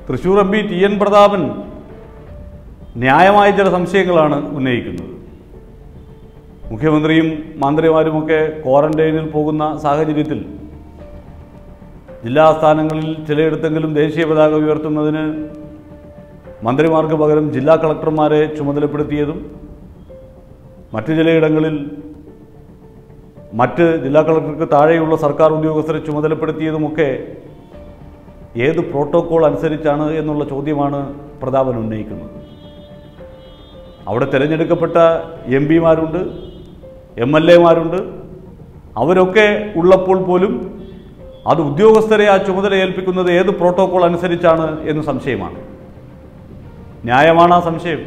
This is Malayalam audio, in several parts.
Thrissur M P T N Prathapan ന്യായമായ ചില സംശയങ്ങളാണ് ഉന്നയിക്കുന്നത് മുഖ്യമന്ത്രിയും മന്ത്രിമാരുമൊക്കെ ക്വാറന്റൈനിൽ പോകുന്ന സാഹചര്യത്തിൽ ജില്ലാ സ്ഥാനങ്ങളിൽ ചിലയിടത്തെങ്കിലും ദേശീയ പതാക ഉയർത്തുന്നതിന് മന്ത്രിമാർക്ക് പകരം ജില്ലാ കളക്ടർമാരെ ചുമതലപ്പെടുത്തിയതും മറ്റു ചിലയിടങ്ങളിൽ മറ്റ് ജില്ലാ കളക്ടർക്ക് താഴെയുള്ള സർക്കാർ ഉദ്യോഗസ്ഥരെ ചുമതലപ്പെടുത്തിയതുമൊക്കെ ഏത് പ്രോട്ടോകോൾ അനുസരിച്ചാണ് എന്നുള്ള ചോദ്യമാണ് പ്രതാപൻ ഉന്നയിക്കുന്നത് അവിടെ തിരഞ്ഞെടുക്കപ്പെട്ട എം പിമാരുണ്ട് എം എൽ എമാരുണ്ട് അവരൊക്കെ ഉള്ളപ്പോൾ പോലും അത് ഉദ്യോഗസ്ഥരെ ആ ചുമതല ഏൽപ്പിക്കുന്നത് ഏത് പ്രോട്ടോകോൾ അനുസരിച്ചാണ് എന്ന് സംശയമാണ് ന്യായമാണ് ആ സംശയം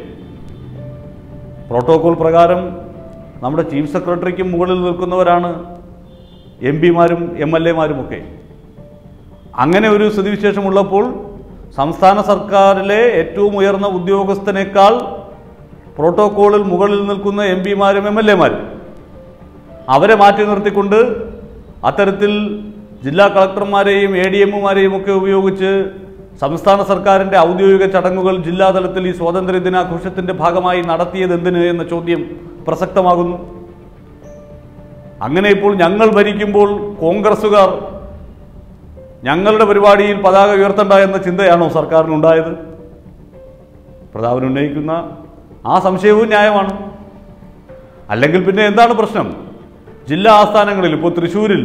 പ്രോട്ടോകോൾ പ്രകാരം നമ്മുടെ ചീഫ് സെക്രട്ടറിക്കും മുകളിൽ നിൽക്കുന്നവരാണ് എം പിമാരും എം എൽ എമാരുമൊക്കെ അങ്ങനെ ഒരു സ്ഥിതിവിശേഷമുള്ളപ്പോൾ സംസ്ഥാന സർക്കാരിലെ ഏറ്റവും ഉയർന്ന ഉദ്യോഗസ്ഥനേക്കാൾ പ്രോട്ടോകോളിൽ മുകളിൽ നിൽക്കുന്ന എം പിമാരും എം എൽ എമാരും അവരെ മാറ്റി നിർത്തിക്കൊണ്ട് അത്തരത്തിൽ ജില്ലാ കളക്ടർമാരെയും എ ഡി എമ്മുമാരെയും ഒക്കെ ഉപയോഗിച്ച് സംസ്ഥാന സർക്കാരിൻ്റെ ഔദ്യോഗിക ചടങ്ങുകൾ ജില്ലാതലത്തിൽ ഈ സ്വാതന്ത്ര്യ ദിനാഘോഷത്തിൻ്റെ ഭാഗമായി നടത്തിയത് എന്തിന് എന്ന ചോദ്യം പ്രസക്തമാകുന്നു അങ്ങനെ ഇപ്പോൾ ഞങ്ങൾ ഭരിക്കുമ്പോൾ കോൺഗ്രസ്സുകാർ ഞങ്ങളുടെ പരിപാടിയിൽ പതാക ഉയർത്തണ്ട എന്ന ചിന്തയാണോ സർക്കാരിനുണ്ടായത് പ്രതാപൻ ഉന്നയിക്കുന്ന ആ സംശയവും ന്യായമാണ് അല്ലെങ്കിൽ പിന്നെ എന്താണ് പ്രശ്നം ജില്ലാ ആസ്ഥാനങ്ങളിൽ ഇപ്പോൾ തൃശ്ശൂരിൽ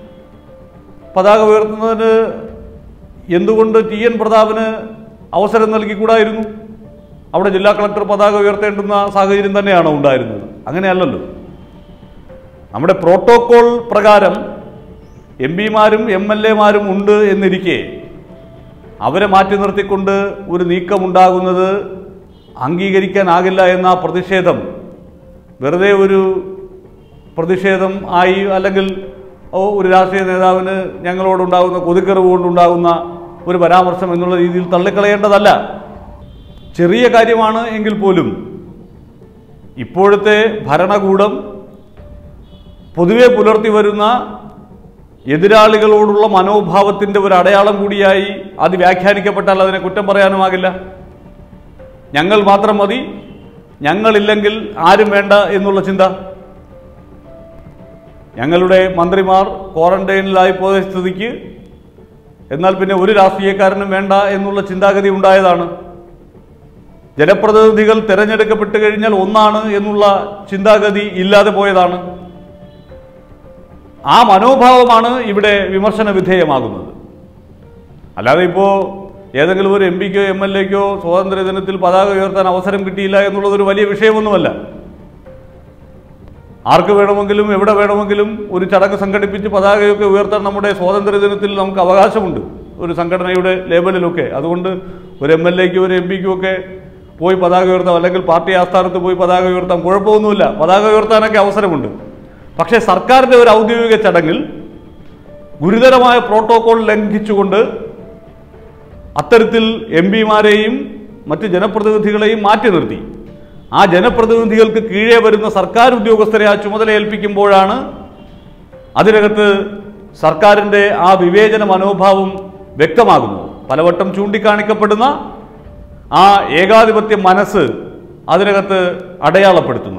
പതാക ഉയർത്തുന്നതിന് എന്തുകൊണ്ട് ടി എൻ പ്രതാപന് അവസരം നൽകിക്കൂടായിരുന്നു അവിടെ ജില്ലാ കളക്ടർ പതാക ഉയർത്തേണ്ടുന്ന സാഹചര്യം തന്നെയാണോ ഉണ്ടായിരുന്നത് അങ്ങനെയല്ലല്ലോ നമ്മുടെ പ്രോട്ടോകോൾ പ്രകാരം എം പിമാരും എം എൽ എമാരും ഉണ്ട് എന്നിരിക്കെ അവരെ മാറ്റി നിർത്തിക്കൊണ്ട് ഒരു നീക്കമുണ്ടാകുന്നത് അംഗീകരിക്കാനാകില്ല എന്ന പ്രതിഷേധം വെറുതെ ഒരു പ്രതിഷേധം ആയി അല്ലെങ്കിൽ ഓ ഒരു രാഷ്ട്രീയ നേതാവിന് ഞങ്ങളോടുണ്ടാകുന്ന കൊതിക്കറിവ് കൊണ്ടുണ്ടാകുന്ന ഒരു പരാമർശം എന്നുള്ള രീതിയിൽ തള്ളിക്കളയേണ്ടതല്ല ചെറിയ കാര്യമാണ് എങ്കിൽ പോലും ഇപ്പോഴത്തെ ഭരണകൂടം പൊതുവെ പുലർത്തി വരുന്ന എതിരാളികളോടുള്ള മനോഭാവത്തിൻ്റെ ഒരു അടയാളം കൂടിയായി അത് വ്യാഖ്യാനിക്കപ്പെട്ടാൽ അതിനെ കുറ്റം പറയാനുമാകില്ല ഞങ്ങൾ മാത്രം മതി ഞങ്ങളില്ലെങ്കിൽ ആരും വേണ്ട എന്നുള്ള ചിന്ത ഞങ്ങളുടെ മന്ത്രിമാർ ക്വാറന്റൈനിലായി പോയ സ്ഥിതിക്ക് എന്നാൽ പിന്നെ ഒരു രാഷ്ട്രീയക്കാരനും വേണ്ട എന്നുള്ള ചിന്താഗതി ഉണ്ടായതാണ് ജനപ്രതിനിധികൾ തിരഞ്ഞെടുക്കപ്പെട്ട് കഴിഞ്ഞാൽ ഒന്നാണ് എന്നുള്ള ചിന്താഗതി ഇല്ലാതെ പോയതാണ് ആ മനോഭാവമാണ് ഇവിടെ വിമർശന വിധേയമാകുന്നത് അല്ലാതെ ഇപ്പോൾ ഏതെങ്കിലും ഒരു എം പിക്കോ എം എൽ എക്കോ സ്വാതന്ത്ര്യ ദിനത്തിൽ പതാക ഉയർത്താൻ അവസരം കിട്ടിയില്ല എന്നുള്ളത് ഒരു വലിയ വിഷയമൊന്നുമല്ല ആർക്ക് വേണമെങ്കിലും എവിടെ വേണമെങ്കിലും ഒരു ചടങ്ങ് സംഘടിപ്പിച്ച് പതാകയൊക്കെ ഉയർത്താൻ നമ്മുടെ സ്വാതന്ത്ര്യ ദിനത്തിൽ നമുക്ക് അവകാശമുണ്ട് ഒരു സംഘടനയുടെ ലേബലിലൊക്കെ അതുകൊണ്ട് ഒരു എം എൽ എക്കും ഒരു എം പിക്കും ഒക്കെ പോയി പതാക ഉയർത്താം അല്ലെങ്കിൽ പാർട്ടി ആസ്ഥാനത്ത് പോയി പതാക ഉയർത്താം കുഴപ്പമൊന്നുമില്ല പതാക ഉയർത്താനൊക്കെ അവസരമുണ്ട് പക്ഷേ സർക്കാരിൻ്റെ ഒരു ഔദ്യോഗിക ചടങ്ങിൽ ഗുരുതരമായ പ്രോട്ടോകോൾ ലംഘിച്ചുകൊണ്ട് അത്തരത്തിൽ എം പിമാരെയും മറ്റ് ജനപ്രതിനിധികളെയും മാറ്റി നിർത്തി ആ ജനപ്രതിനിധികൾക്ക് കീഴേ വരുന്ന സർക്കാർ ഉദ്യോഗസ്ഥരെ ആ ചുമതല ഏൽപ്പിക്കുമ്പോഴാണ് അതിനകത്ത് സർക്കാരിൻ്റെ ആ വിവേചന മനോഭാവം വ്യക്തമാകുന്നു പലവട്ടം ചൂണ്ടിക്കാണിക്കപ്പെടുന്ന ആ ഏകാധിപത്യ മനസ്സ് അതിനകത്ത് അടയാളപ്പെടുത്തുന്നത്